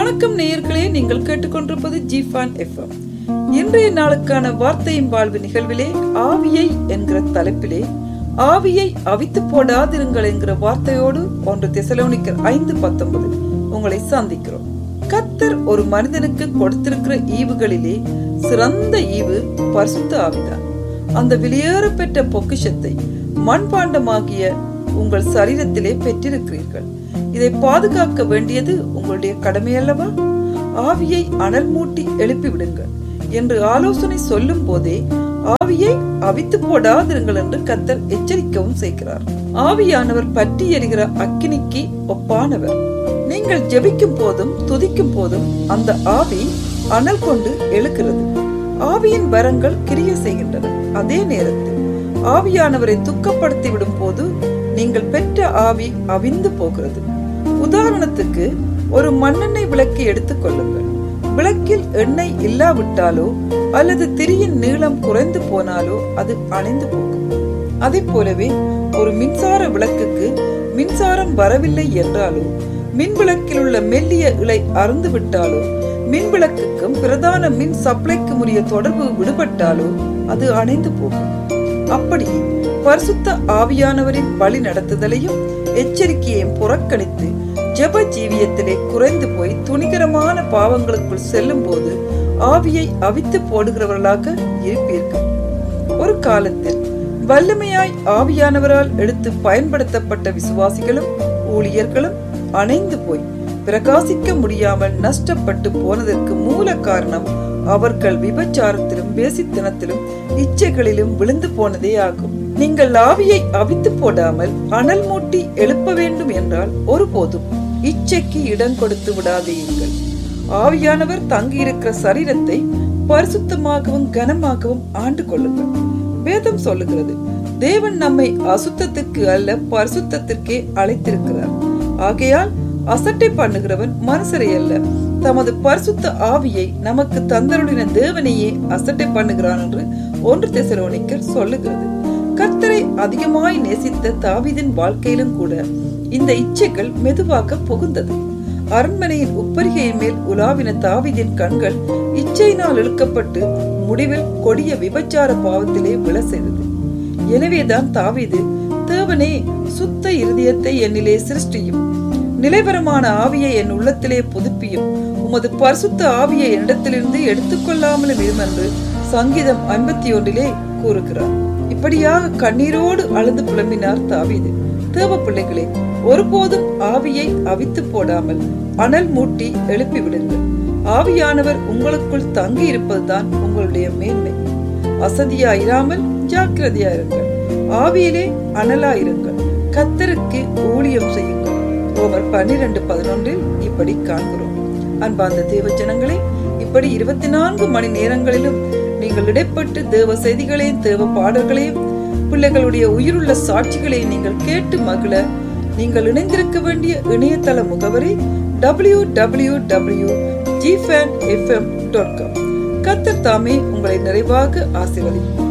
வணக்கம் நேயர்களே நீங்கள் கேட்டுக்கொண்டிருப்பது ஜிஃபான் எஃப்எம் இன்றைய நாளுக்கான வார்த்தையும் வாழ்வு நிகழ்விலே ஆவியை என்கிற தலைப்பிலே ஆவியை அவித்து போடாதிருங்கள் என்கிற வார்த்தையோடு ஒன்று தெசலோனிக்கர் ஐந்து பத்தொன்பது உங்களை சந்திக்கிறோம் கத்தர் ஒரு மனிதனுக்கு கொடுத்திருக்கிற ஈவுகளிலே சிறந்த ஈவு பரிசுத்த ஆவிதான் அந்த வெளியேற பெற்ற பொக்கிஷத்தை மண்பாண்டமாகிய உங்கள் சரீரத்திலே பெற்றிருக்கிறீர்கள் இதை பாதுகாக்க வேண்டியது உங்களுடைய கடமை அல்லவா ஆவியை அனல் மூட்டி எழுப்பி விடுங்கள் என்று ஆலோசனை சொல்லும் போதே ஆவியை அவித்து போடாதிருங்கள் என்று கத்தர் எச்சரிக்கவும் செய்கிறார் ஆவியானவர் பற்றி எறிகிற அக்கினிக்கு ஒப்பானவர் நீங்கள் ஜெபிக்கும் போதும் துதிக்கும் போதும் அந்த ஆவி அனல் கொண்டு எழுக்கிறது ஆவியின் வரங்கள் கிரிய செய்கின்றன அதே நேரத்தில் ஆவியானவரை துக்கப்படுத்தி விடும் போது நீங்கள் பெற்ற ஆவி அவிந்து போகிறது உதாரணத்துக்கு ஒரு மண்ணெண்ணெய் விளக்கை எடுத்துக் கொள்ளுங்கள் விளக்கில் எண்ணெய் இல்லாவிட்டாலோ அல்லது திரியின் நீளம் குறைந்து போனாலோ அது அணைந்து போகும் அதை போலவே ஒரு மின்சார விளக்குக்கு மின்சாரம் வரவில்லை என்றாலோ மின் விளக்கில் உள்ள மெல்லிய இலை அறுந்து விட்டாலோ மின் விளக்குக்கும் பிரதான மின் சப்ளைக்கும் உரிய தொடர்பு விடுபட்டாலோ அது அணைந்து போகும் அப்படி பரிசுத்த ஆவியானவரின் வழி நடத்துதலையும் எச்சரிக்கையையும் புறக்கணித்து ஜெப ஜீவியத்திலே குறைந்து போய் துணிகரமான பாவங்களுக்குள் செல்லும் போது ஆவியை அவித்து போடுகிறவர்களாக இருப்பீர்கள் ஒரு காலத்தில் வல்லமையாய் ஆவியானவரால் எடுத்து பயன்படுத்தப்பட்ட விசுவாசிகளும் ஊழியர்களும் அணைந்து போய் பிரகாசிக்க முடியாமல் நஷ்டப்பட்டு போனதற்கு மூல காரணம் அவர்கள் விபச்சாரத்திலும் வேசித்தனத்திலும் இச்சைகளிலும் விழுந்து போனதே ஆகும் நீங்கள் ஆவியை அவித்து போடாமல் அனல் மூட்டி எழுப்ப வேண்டும் என்றால் ஒருபோதும் இச்சைக்கு இடம் கொடுத்து விடாதீர்கள் ஆவியானவர் தங்கியிருக்கிற சரீரத்தை பரிசுத்தமாகவும் கனமாகவும் ஆண்டு கொள்ளுங்கள் வேதம் சொல்லுகிறது தேவன் நம்மை அசுத்தத்திற்கு அல்ல பரிசுத்தத்திற்கே அழைத்திருக்கிறார் ஆகையால் அசட்டை பண்ணுகிறவன் மனுஷரை அல்ல தமது பரிசுத்த ஆவியை நமக்கு தந்தருடின தேவனையே அசட்டை பண்ணுகிறான் என்று ஒன்று தெசலோனிக்கர் சொல்லுகிறது கர்த்தரை அதிகமாய் நேசித்த தாவிதின் வாழ்க்கையிலும் கூட இந்த இச்சைகள் மெதுவாக புகுந்தது அரண்மனையின் உப்பரிகையின் மேல் உலாவின தாவிதின் கண்கள் இச்சையினால் இழுக்கப்பட்டு முடிவில் கொடிய விபச்சார பாவத்திலே விழ செய்தது எனவேதான் தாவிது தேவனே சுத்த இருதயத்தை என்னிலே சிருஷ்டியும் நிலைவரமான ஆவியை என் உள்ளத்திலே புதுப்பியும் உமது பரிசுத்த ஆவியை என்னிடத்திலிருந்து எடுத்துக்கொள்ளாமலும் இருமென்று சங்கீதம் ஐம்பத்தி ஒன்றிலே கூறுகிறார் இப்படியாக கண்ணீரோடு அழுது புலம்பினார் தாவீது தேவ பிள்ளைகளே ஒருபோதும் ஆவியை அவித்து போடாமல் அனல் மூட்டி எழுப்பி விடுங்கள் ஆவியானவர் உங்களுக்குள் தங்கி இருப்பதுதான் உங்களுடைய மேன்மை அசதியாயிராமல் ஜாக்கிரதையாயிருங்கள் ஆவியிலே அனலாயிருங்கள் கத்தருக்கு ஊழியம் செய்யுங்கள் ரோமர் பன்னிரண்டு பதினொன்றில் இப்படி காண்கிறோம் அன்பார்ந்த தேவ ஜனங்களே இப்படி இருபத்தி நான்கு மணி நேரங்களிலும் நீங்கள் இடைப்பட்டு தேவ செய்திகளையும் தேவ பாடல்களையும் பிள்ளைகளுடைய உயிருள்ள சாட்சிகளை நீங்கள் கேட்டு மகிழ நீங்கள் இணைந்திருக்க வேண்டிய இணையதள முகவரி டபிள்யூ டபிள்யூ டபிள்யூ ஜிஃபேன் எஃப்எம் டாட் காம் கத்தர் தாமே உங்களை நிறைவாக ஆசீர்வதிப்பார்